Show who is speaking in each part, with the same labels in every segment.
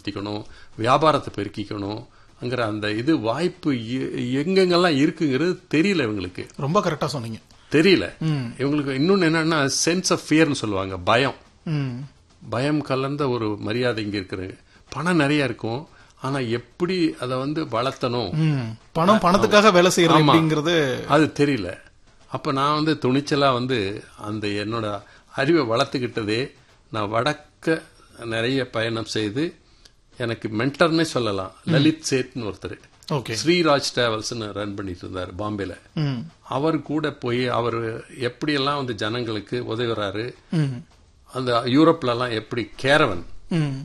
Speaker 1: விரிவுபடுத்திக்கணும் வியாபாரத்தை பெருக்கிக்கணும் அங்கிற அந்த இது வாய்ப்பு எ- எங்கெங்கெல்லாம் இருக்குங்கிறது தெரியல இவங்களுக்கு
Speaker 2: ரொம்ப கரெக்டா சொன்னீங்க
Speaker 1: தெரியல இவங்களுக்கு இன்னொன்னு என்னன்னா சென்ஸ் ஆஃப் ஃபியர்னு சொல்லுவாங்க பயம்
Speaker 2: ம்
Speaker 1: பயம் கலந்த ஒரு மரியாதை இங்க இருக்கிறது பணம் நிறைய இருக்கும் ஆனா எப்படி அதை வந்து வளர்த்தணும்
Speaker 2: ம் பணம் பணத்துக்காக வேலை செய்யறது
Speaker 1: ஆமா.
Speaker 2: அப்படிங்கிறது
Speaker 1: அது தெரியல அப்ப நான் வந்து துணிச்சலா வந்து அந்த என்னோட அறிவை வளர்த்துக்கிட்டதே நான் வடக்க நிறைய பயணம் செய்து எனக்கு மென்டர்னே சொல்லலாம் லலித் சேத்னு ஒருத்தர்
Speaker 2: ஓகே
Speaker 1: ஸ்ரீராஜ் டிராவல்ஸ்னு ரன் பண்ணிட்டு இருந்தார் பாம்பேல
Speaker 2: ம்
Speaker 1: அவர் கூட போய் அவர் எப்படியெல்லாம் வந்து ஜனங்களுக்கு உதவுறாரு
Speaker 2: ம்
Speaker 1: அந்த யூரோப்லலாம் எப்படி கேரவன்
Speaker 2: ம்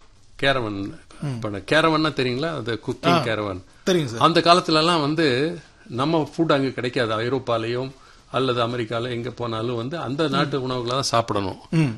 Speaker 1: கேரவன் பண்ண கேரவன்னா தெரியுங்களா அது குக்கிங் கேரவன்
Speaker 2: தெரியுங்க சார்
Speaker 1: அந்த காலத்துல எல்லாம் வந்து நம்ம ஃபுட் அங்க கிடைக்காது ஐரோப்பாலையும் அல்லது அமெரிக்கால எங்க போனாலும் வந்து அந்த நாட்டு உணவுகளை தான் சாப்பிடணும்
Speaker 2: ம்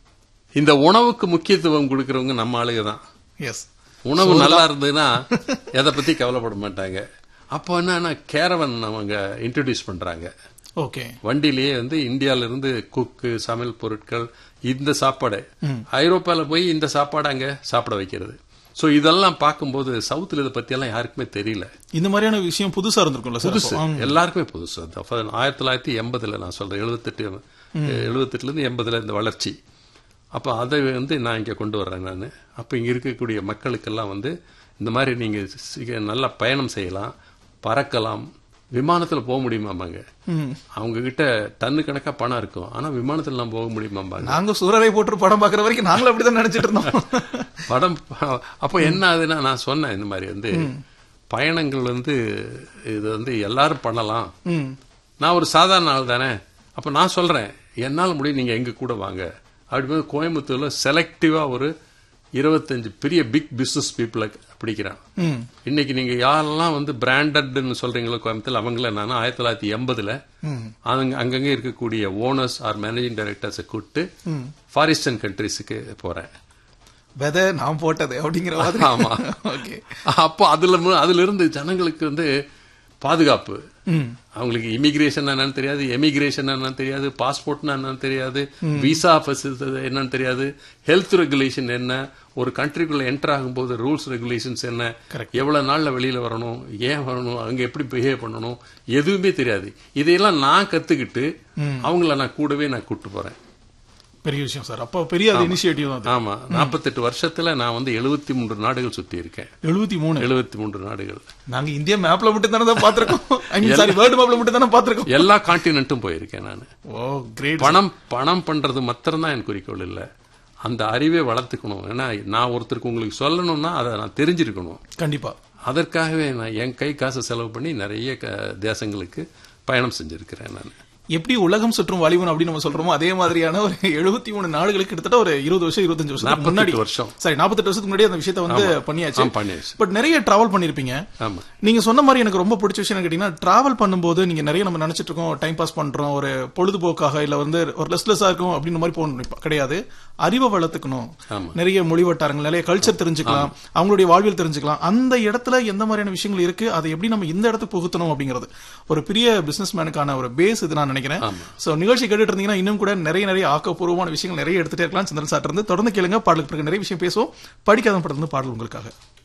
Speaker 1: இந்த உணவுக்கு முக்கியத்துவம் கொடுக்கறவங்க நம்ம ஆளுங்க தான்
Speaker 2: எஸ்
Speaker 1: உணவு நல்லா இருந்ததுன்னா எதை பத்தி கவலைப்பட மாட்டாங்க அப்போ என்னன்னா கேரவன் அவங்க இன்ட்ரடியூஸ் பண்றாங்க
Speaker 2: ஓகே
Speaker 1: வண்டியிலேயே வந்து இந்தியால இருந்து குக்கு சமையல் பொருட்கள் இந்த சாப்பாடு ஐரோப்பால போய் இந்த சாப்பாடு அங்க சாப்பிட வைக்கிறது சோ இதெல்லாம் பார்க்கும்போது சவுத்துல இதை பத்தி எல்லாம் யாருக்குமே தெரியல
Speaker 2: இந்த மாதிரியான விஷயம் புதுசா இருந்திருக்கும்ல சார்
Speaker 1: புதுசு எல்லாருக்குமே புதுசு அது அப்ப ஆயிரத்தி தொள்ளாயிரத்தி எண்பதுல நான் சொல்றேன் எழுபத்தெட்டு எழுபத்தெட்டுல இருந்து எண்பதுல இந்த வளர்ச்சி அப்ப அதை வந்து நான் இங்க கொண்டு வர்றேன் நான் அப்ப இங்க இருக்கக்கூடிய மக்களுக்கெல்லாம் வந்து இந்த மாதிரி நீங்க சி- நல்லா பயணம் செய்யலாம் பறக்கலாம் விமானத்துல போக முடியுமாமாங்க
Speaker 2: ம்.
Speaker 1: அவங்க கிட்ட டன்னு கணக்கா பணம் இருக்கும் ஆனா விமானத்துல நான் போக முடியுமாம்பாங்க
Speaker 2: நாங்க சூரரை போட்டு படம் பாக்குற வரைக்கும் நாங்களும் அப்படிதான் நினைச்சிட்டு இருந்தோம்
Speaker 1: படம் ப- அப்ப என்ன ஆகுதுன்னா நான் சொன்னேன் இந்த மாதிரி வந்து பயணங்கள் வந்து இது வந்து எல்லாரும் பண்ணலாம்
Speaker 2: ம்
Speaker 1: நான் ஒரு சாதாரண ஆள் தானே அப்ப நான் சொல்றேன் என்னால முடியும் நீங்க எங்க கூட வாங்க அப்படி போய் கோயம்புத்தூர்ல செலக்டிவா ஒரு இருபத்தஞ்சு பெரிய பிக் பிசினஸ் பீப்புளை பிடிக்கிறேன்
Speaker 2: ம்
Speaker 1: இன்னைக்கு நீங்க யாரெல்லாம் வந்து பிராண்டட்னு சொல்றீங்களோ கோயம்புத்தூர் அவங்கள நான் ஆயிரத்தி தொள்ளாயிரத்தி எண்பதுல
Speaker 2: ம்
Speaker 1: அங்க அங்கங்க இருக்கக்கூடிய ஓனர்ஸ் ஆர் மேனேஜிங் டைரக்டர்ஸை கூப்பிட்டு ஃபாரிஸ்டன் கண்ட்ரிஸுக்கு போறேன்
Speaker 2: விதை நான் போட்டது அப்படிங்கிற மாதிரி
Speaker 1: ஆமா.
Speaker 2: ஓகே
Speaker 1: அப்போ அதுல மு- அதுல இருந்து ஜனங்களுக்கு வந்து பாதுகாப்பு
Speaker 2: ம்
Speaker 1: அவங்களுக்கு இமிகிரேஷன் என்னன்னு தெரியாது எமிகிரேஷன் என்னன்னு தெரியாது பாஸ்போர்ட்னா என்னன்னு தெரியாது விசா என்னன்னு தெரியாது ஹெல்த் ரெகுலேஷன் என்ன ஒரு கண்ட்ரிக்குள்ள என்டர் ஆகும்போது ரூல்ஸ் ரெகுலேஷன்ஸ் என்ன
Speaker 2: Correct.
Speaker 1: எவ்வளவு நாள்ல வெளியில வரணும் ஏன் வரணும் அங்க எப்படி பிஹேவ் பண்ணணும் எதுவுமே தெரியாது இதையெல்லாம் நான் கத்துக்கிட்டு அவங்கள நான் கூடவே நான் கூட்டு போறேன்
Speaker 2: பெரிய விஷயம் சார் அப்போ பெரிய அது இனிஷியேட்டிவ் தான் அது
Speaker 1: ஆமா நாற்பத்தெட்டு வருஷத்துல நான் வந்து எழுபத்தி மூன்று நாடுகள் சுத்தி இருக்கேன்
Speaker 2: எழுபத்தி மூணு
Speaker 1: எழுபத்தி மூன்று நாடுகள்
Speaker 2: நாங்க இந்தியா மேப்ல மட்டும் தானே தான் பாத்திருக்கோம் ஐ மீன் சாரி வேர்ல்டு மேப்ல மட்டும் தானே பாத்திருக்கோம்
Speaker 1: எல்லா கான்டினென்ட்டும் போயிருக்கேன் நான்
Speaker 2: ஓ கிரேட்
Speaker 1: பணம் பணம் பண்றது மாத்திரம்தான் என் குறிக்கோள் இல்ல அந்த அறிவை வளர்த்துக்கணும் ஏன்னா நான் ஒருத்தருக்கு உங்களுக்கு சொல்லணும்னா அதை நான் தெரிஞ்சிருக்கணும்
Speaker 2: கண்டிப்பா
Speaker 1: அதற்காகவே நான் என் கை காசை செலவு பண்ணி நிறைய க- தேசங்களுக்கு பயணம் செஞ்சிருக்கிறேன் நான்
Speaker 2: எப்படி உலகம் சுற்றும் வாலிபன் அப்படின்னு நம்ம சொல்றோமோ அதே மாதிரியான ஒரு எழுபத்தி மூணு நாடுகளுக்கு கிட்டத்தட்ட ஒரு இருபது வருஷம் இருபத்தஞ்சு வருஷத்துக்கு முன்னாடி
Speaker 1: 48 வருஷம்.
Speaker 2: சரி நாற்பத்தெட்டு வருஷத்துக்கு முன்னாடி அந்த விஷயத்தை வந்து பண்ணியாச்சு
Speaker 1: ஆ, பண்ணியாச்சு.
Speaker 2: பட் நிறைய டிராவல் பண்ணிருப்பீங்க
Speaker 1: ஆமா
Speaker 2: நீங்க சொன்ன மாதிரி எனக்கு ரொம்ப பிடிச்ச விஷயம் என்ன கேட்டீங்கன்னா டிராவல் பண்ணும்போது நீங்க நிறைய நம்ம நினைச்சிட்டு இருக்கோம் டைம் பாஸ் பண்றோம் ஒரு பொழுதுபோக்காக இல்ல வந்து ஒரு லெஸ்லெஸ்ஸா இருக்கும் அப்படின்னு மாதிரி போகணும் இப்ப கிடையாது அறிவை வளர்த்துக்கணும்
Speaker 1: ஆமா.
Speaker 2: நிறைய மொழி வட்டாரங்கள் நிறைய கல்ச்சர் தெரிஞ்சுக்கலாம் அவங்களுடைய வாழ்வியல் தெரிஞ்சுக்கலாம் அந்த இடத்துல எந்த மாதிரியான விஷயங்கள் இருக்கு அதை எப்படி நம்ம இந்த இடத்துக்கு புகுத்தணும் அப்படிங்கிறது ஒரு பெரிய பிசினஸ் மேனுக்கான ஒரு பேஸ் இது நான் நினைக்கிறேன் சோ நிகழ்ச்சி கேட்டுட்டு இருந்தீங்கன்னா இன்னும் கூட நிறைய நிறைய ஆக்கப்பூர்வமான விஷயங்கள் நிறைய எடுத்துட்டே இருக்கலாம் சந்திரன் சார் இருந்து தொடர்ந்து கேளுங்க பாடலுக்கு பிறகு நிறைய விஷயம் பேசுவோம் படிக்காத படத்துல இருந்து பாடல் உங்களுக்காக